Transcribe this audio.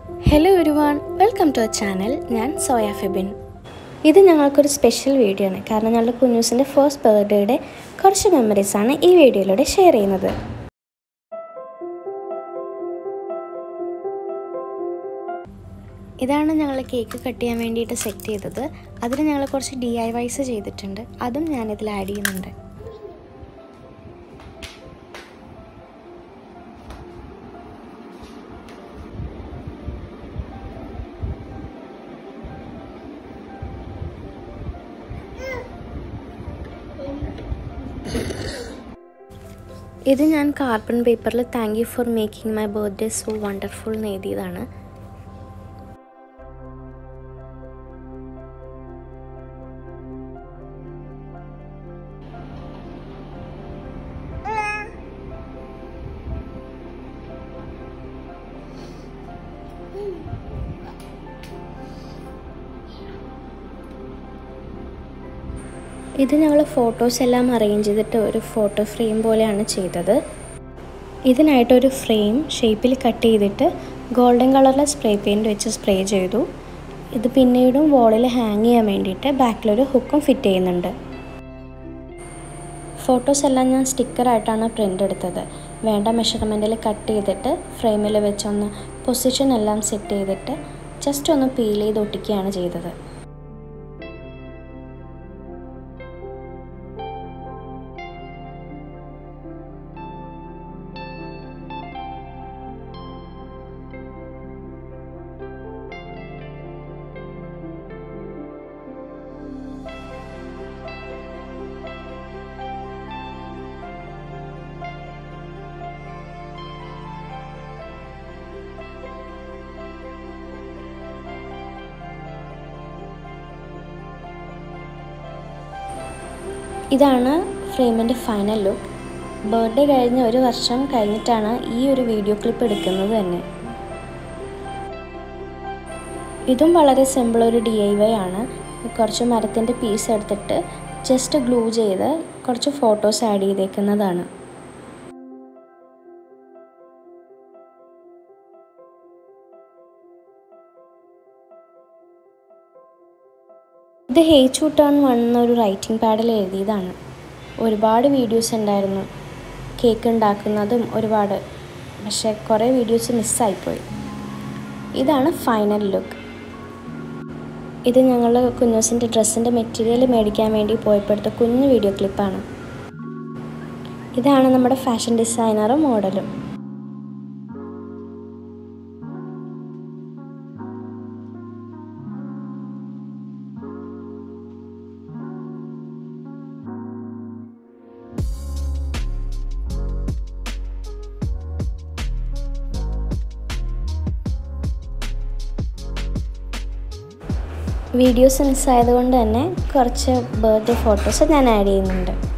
hello everyone welcome to our channel ഞാൻ സോയ ഫെബിൻ ഇത് ഞങ്ങൾക്കൊരു സ്പെഷ്യൽ വീഡിയോ ആണ് കാരണം ഞങ്ങളുടെ കുഞ്ഞൂസിൻ്റെ ഫസ്റ്റ് ബർത്ത്ഡേയുടെ കുറച്ച് മെമ്മറീസാണ് ഈ വീഡിയോയിലൂടെ ഷെയർ ചെയ്യുന്നത് ഇതാണ് ഞങ്ങൾ കേക്ക് കട്ട് ചെയ്യാൻ വേണ്ടിയിട്ട് സെറ്റ് ചെയ്തത് അതിന് ഞങ്ങൾ കുറച്ച് ഡി ഐ വൈസ് ചെയ്തിട്ടുണ്ട് അതും ഞാനിതിൽ ആഡ് ചെയ്യുന്നുണ്ട് ഇത് ഞാൻ കാർബൺ പേപ്പറിൽ thank you for making my birthday so wonderful എന്ന് എഴുതിയതാണ് ഇത് ഞങ്ങൾ ഫോട്ടോസ് എല്ലാം അറേഞ്ച് ചെയ്തിട്ട് ഒരു ഫോട്ടോ ഫ്രെയിം പോലെയാണ് ചെയ്തത് ഇതിനായിട്ടൊരു ഫ്രെയിം ഷേപ്പിൽ കട്ട് ചെയ്തിട്ട് ഗോൾഡൻ കളറിലെ സ്പ്രേ പെയിൻറ്റ് വെച്ച് സ്പ്രേ ചെയ്തു ഇത് പിന്നീടും വോളിൽ ഹാങ് ചെയ്യാൻ വേണ്ടിയിട്ട് ബാക്കിലൊരു ഹുക്കും ഫിറ്റ് ചെയ്യുന്നുണ്ട് ഫോട്ടോസ് എല്ലാം ഞാൻ സ്റ്റിക്കറായിട്ടാണ് പ്രിൻ്റ് എടുത്തത് വേണ്ട മെഷർമെൻറ്റിൽ കട്ട് ചെയ്തിട്ട് ഫ്രെയിമിൽ വെച്ചൊന്ന് പൊസിഷൻ എല്ലാം സെറ്റ് ചെയ്തിട്ട് ജസ്റ്റ് ഒന്ന് പീൽ ചെയ്ത് ഒട്ടിക്കുകയാണ് ചെയ്തത് ഇതാണ് ഫ്രെയിമിൻ്റെ ഫൈനൽ ലുക്ക് ബർത്ത്ഡേ കഴിഞ്ഞ് ഒരു വർഷം കഴിഞ്ഞിട്ടാണ് ഈ ഒരു വീഡിയോ ക്ലിപ്പ് എടുക്കുന്നത് തന്നെ ഇതും വളരെ സിമ്പിൾ ഒരു ഡി ഐ വൈ ആണ് കുറച്ച് മരത്തിൻ്റെ പീസ് എടുത്തിട്ട് ജസ്റ്റ് ഗ്ലൂ ചെയ്ത് കുറച്ച് ഫോട്ടോസ് ആഡ് ചെയ്തേക്കുന്നതാണ് ഇത് ഹേച്ചു ടേൺ വൺ എന്നൊരു റൈറ്റിംഗ് പാഡിൽ എഴുതിയതാണ് ഒരുപാട് വീഡിയോസ് ഉണ്ടായിരുന്നു കേക്ക് ഉണ്ടാക്കുന്നതും ഒരുപാട് പക്ഷേ കുറേ വീഡിയോസ് മിസ്സായിപ്പോയി ഇതാണ് ഫൈനൽ ലുക്ക് ഇത് ഞങ്ങൾ കുഞ്ഞൂസിൻ്റെ ഡ്രസ്സിൻ്റെ മെറ്റീരിയൽ മേടിക്കാൻ വേണ്ടി പോയപ്പോഴത്തെ കുഞ്ഞു വീഡിയോ ക്ലിപ്പാണ് ഇതാണ് നമ്മുടെ ഫാഷൻ ഡിസൈനറും മോഡലും വീഡിയോസ് മിസ്സായതുകൊണ്ട് തന്നെ കുറച്ച് ബർത്ത്ഡേ ഫോട്ടോസ് ഞാൻ ആഡ് ചെയ്യുന്നുണ്ട്